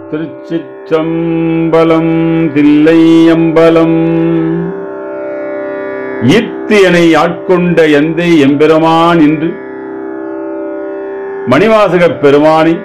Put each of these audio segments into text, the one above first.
திருச்சிற்றம்பலம் தில்லையம்பலம் ஈர்த்து எனை ஆட்கொண்ட எந்தை எம்பெருமான் என்று மணிவாசகப் பெருமானை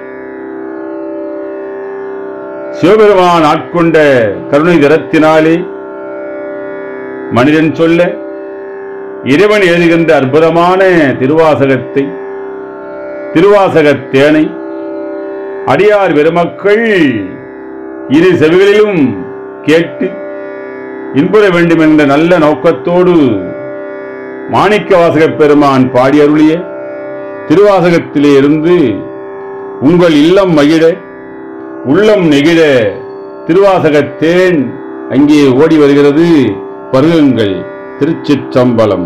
சிவபெருமான் ஆட்கொண்ட கருணை தரத்தினாலே மனிதன் சொல்ல இறைவன் எழுதுகின்ற அற்புதமான திருவாசகத்தை திருவாசகத் தேனை அடியார் பெருமக்கள் இரு செவிகளிலும் கேட்டு இன்புற வேண்டும் என்ற நல்ல நோக்கத்தோடு மாணிக்க வாசகப் பெருமான் பாடி அருளிய திருவாசகத்திலே இருந்து உங்கள் இல்லம் மகிழ உள்ளம் நெகிழ திருவாசகத் தேன் அங்கே ஓடி வருகிறது பருகுங்கள் திருச்சிற்றம்பலம்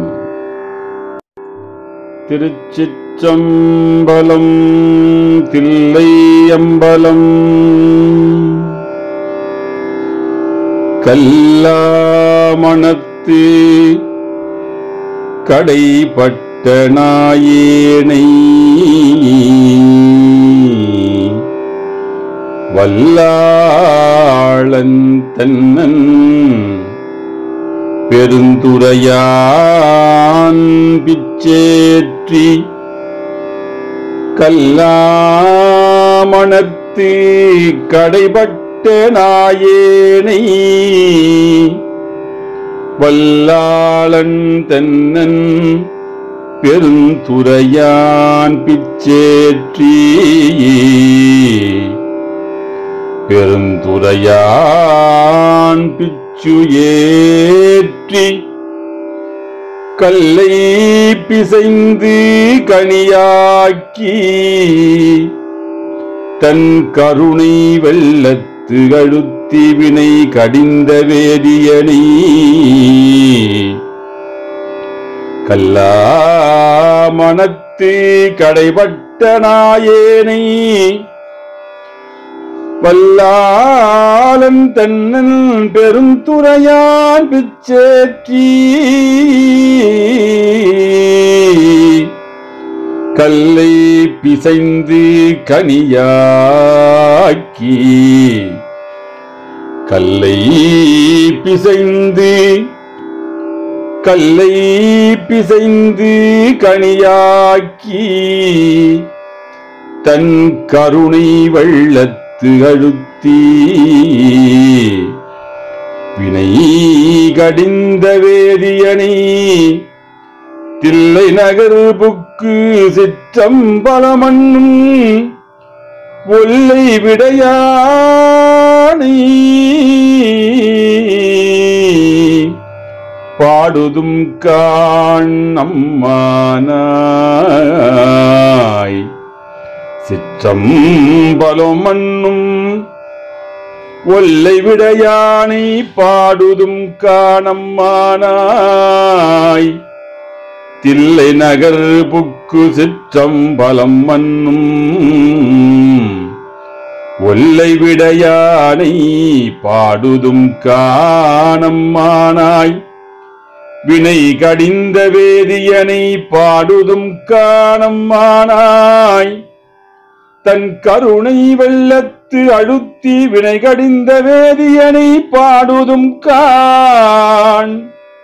திருச்சிற்றம்பலம் தில்லையம்பலம் கல்லாமணத்து கடைப்பட்ட நாயேனை வல்லாளன் தன்னன் பெருந்துரையான் பிச்சேற்றி கல்லாமணத்து கடைபட்ட நாயேனை வல்லாளன் தன்னன் பெருந்துரையான் பிச்சேற்றி பெருந்துரையான் பிச்சு ஏற்றி கல்லை பிசைந்து கனியாக்கி தன் கருணை வெள்ளத்து அழுத்தி வினை கடிந்த வேதியனி கல்லாமணத்து கடைபட்ட நாயேனை வல்லாளன் தன்னன் பெருந்துரையான் பிச்சேற்றி கல்லை பிசைந்து கனியாக்கி கல்லை பிசைந்து கல்லை பிசைந்து கனியாக்கி தன் கருணை வெள்ளத்து அழுத்தி வினை கடிந்த வேதியனை தில்லை நகர் புக்கு சிற்றம்பலமண்ணும் ஒல்லை விடையானை பாடுதும் காண் அம்மானாய் சிற்றம்பலம் மண்ணும் ஒல்லை விடையானை பாடுதும் காணம்மானாய் தில்லை நகர் புக்கு சிற்றம்பலம் மண்ணும் ஒல்லை விடையானை பாடுதும் காணம்மானாய் வினை கடிந்த வேதியனை பாடுதும் காணம்மானாய் தன் கருணை வெள்ளத்து அழுத்தி வினை கடிந்த வேதியனை பாடுதும் காண்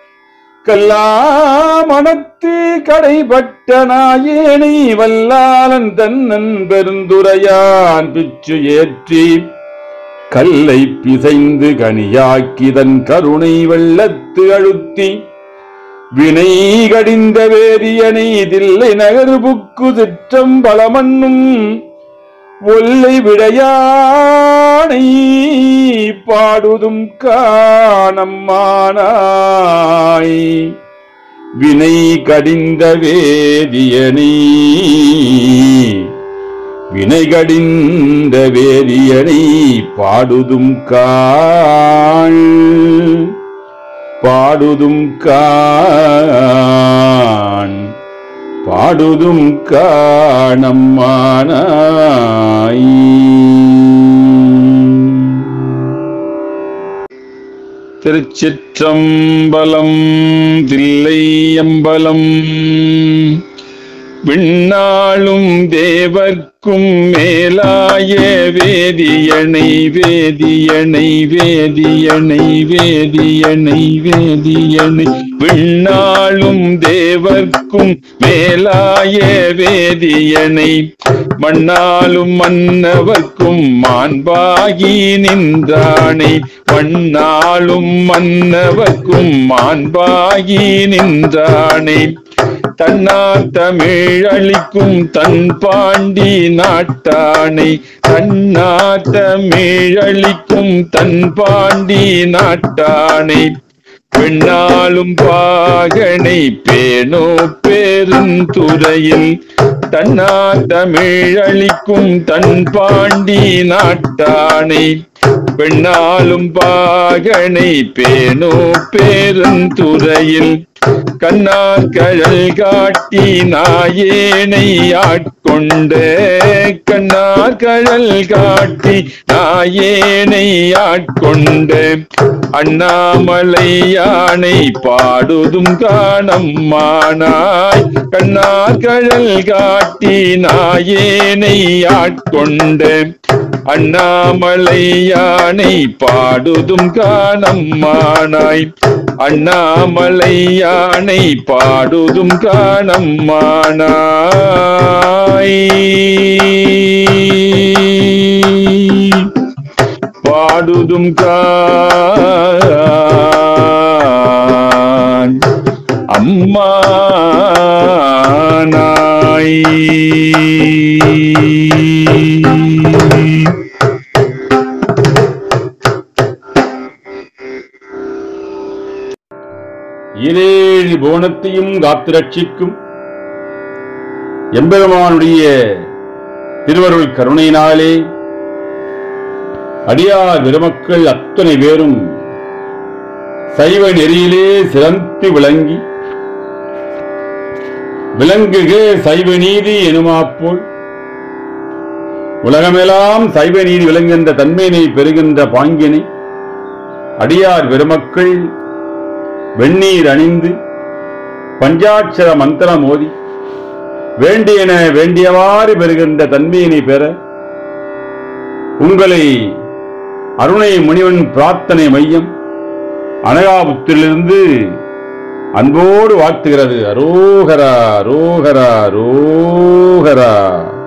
கல்லாமணத்து கடைபட்ட நாயேனை வல்லாளன் தன்னன் பெருந்துரையான் பிச்சு ஏற்றி கல்லை பிசைந்து கனியாக்கி தன் கருணை வெள்ளத்து அழுத்தி வினை கடிந்த வேதியனை தில்லை நகர் புக்கு சிற்றம் பலமண்ணும் ஒல்லை விடையானை பாடுதும் காணம்மானாய் வினை கடிந்த வேதியனை வினை கடிந்த வேதியனை பாடுதும் காள் பாடுதும் காண் பாடுதும் காணம்மானாய் திருச்சிற்றம்பலம் தில்லையம்பலம் விண்ணாளும் தேவர்க்கும் மேலாய வேதியனை வேதியனை வேதியனை வேதியனை வேதியனை விண்ணாளும் தேவர்க்கும் மேலாய வேதியனை மண்ணாலும் மன்னவர்க்கும் மாண்பாகி நின்றானை மண்ணாலும் மன்னவர்க்கும் மாண்பாகி நின்றானே தன்னார் தமிழ் அளிக்கும் தன் பாண்டி நாட்டானை தன்னார் தமிழ் அளிக்கும் தன் பாண்டி நாட்டானை பெண்ணாலும் பாகனை பேணோ பெருந்துறையில் தன்னார் தமிழ் அளிக்கும் தன் பாண்டி நாட்டானை பெண்ணாலும் பாகனை பேணோ பெருந்துறையில் கண்ணார் கழல் காட்டி நாயேனை ஆட்கொண்ட கண்ணார் கழல் காட்டி நாயேனை ஆட்கொண்ட அண்ணாமலை யானை பாடுதும் காணம்மானாய் கண்ணார் கழல் காட்டி நாயேனை ஆட்கொண்ட அண்ணாமலை யானை பாடுதும் காணம்மானாய் அண்ணாமலை யானை பாடுதும் காணம்மானாய் பாடுதும் கான் அம்மா நாய் ஈரேழு புவனத்தையும் காத்து ரட்சிக்கும் எம்பெருமானுடைய திருவருள் கருணையினாலே அடியார் பெருமக்கள் அத்தனை பேரும் சைவ நெறியிலே சிறந்து விளங்கி விளங்குக சைவ நீதி எனுமாப்போல் உலகமெல்லாம் சைவ நீதி விளங்குகின்ற தன்மையினை பெறுகின்ற பாங்கினை அடியார் பெருமக்கள் வெந்நீர் அணிந்து பஞ்சாட்சர மந்திரம் ஓதி வேண்டியன வேண்டியவாறு பெறுகின்ற தன்மையினை பெற உங்களை அருணை முனிவன் பிரார்த்தனை மையம் அனகாபுத்திலிருந்து அன்போடு வாழ்த்துகிறது அரோகரா அரோகரா அரோகரா